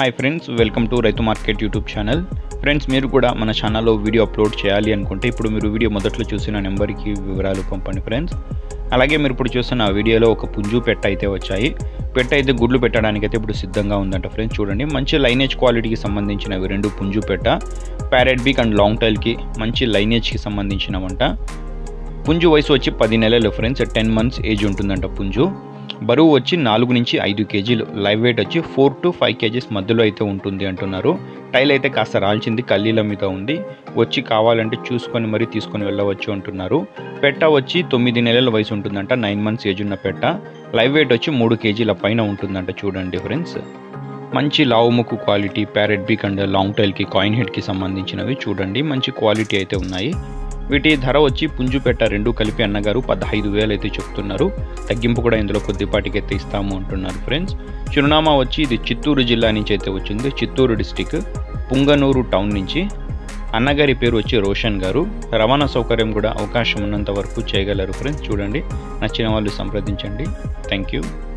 hi friends welcome to Raithu market YouTube channel friends మీరు కూడా మన ఛానల్లో వీడియో అప్లోడ్ చేయాలి అనుకుంటే ఇప్పుడు మీరు వీడియో మొదట్లో చూసిన నెంబర్కి వివరాలు పంపండి ఫ్రెండ్స్ అలాగే మీరు ఇప్పుడు చూస్తున్న ఆ వీడియోలో ఒక పుంజు పెట్ట అయితే వచ్చాయి పెట్ట అయితే గుడ్లు పెట్టడానికి అయితే ఇప్పుడు సిద్ధంగా ఉందంట ఫ్రెండ్స్ చూడండి మంచి లైనేజ్ క్వాలిటీకి సంబంధించినవి రెండు పుంజు పెట్ట ప్యారెట్ బీక్ అండ్ లాంగ్ టైల్కి మంచి లైనేజ్కి సంబంధించినవంట పుంజు వయసు వచ్చి పది నెలలు ఫ్రెండ్స్ టెన్ మంత్స్ ఏజ్ ఉంటుందంట పుంజు బరువు వచ్చి నాలుగు నుంచి ఐదు కేజీలు లైవ్ వెయిట్ వచ్చి ఫోర్ టు ఫైవ్ కేజీస్ మధ్యలో అయితే ఉంటుంది అంటున్నారు టైల్ అయితే కాస్త రాల్చింది కల్లీల మీద ఉంది వచ్చి కావాలంటే చూసుకొని మరీ తీసుకొని వెళ్ళవచ్చు అంటున్నారు పెట్ట వచ్చి తొమ్మిది నెలల వయసు ఉంటుందంట నైన్ మంత్స్ ఏజ్ ఉన్న పెట్ట లైవ్ వెయిట్ వచ్చి మూడు కేజీల పైన ఉంటుందంట చూడండి ఫ్రెండ్స్ మంచి లావుముక్కు quality parrot beak and long టైల్కి కాయిన్ హెడ్కి సంబంధించినవి చూడండి మంచి క్వాలిటీ అయితే ఉన్నాయి వీటి ధర వచ్చి పుంజుపెట్ట రెండు కలిపి అన్నగారు పదహైదు వేలు అయితే చెప్తున్నారు తగ్గింపు కూడా ఇందులో కొద్దిపాటికి అయితే ఇస్తాము అంటున్నారు ఫ్రెండ్స్ చిరునామా వచ్చి ఇది చిత్తూరు జిల్లా నుంచి అయితే వచ్చింది చిత్తూరు డిస్టిక్ పుంగనూరు టౌన్ నుంచి అన్నగారి పేరు వచ్చి రోషన్ గారు రవాణా సౌకర్యం కూడా అవకాశం ఉన్నంత వరకు చేయగలరు ఫ్రెండ్స్ చూడండి నచ్చిన వాళ్ళు సంప్రదించండి థ్యాంక్ యూ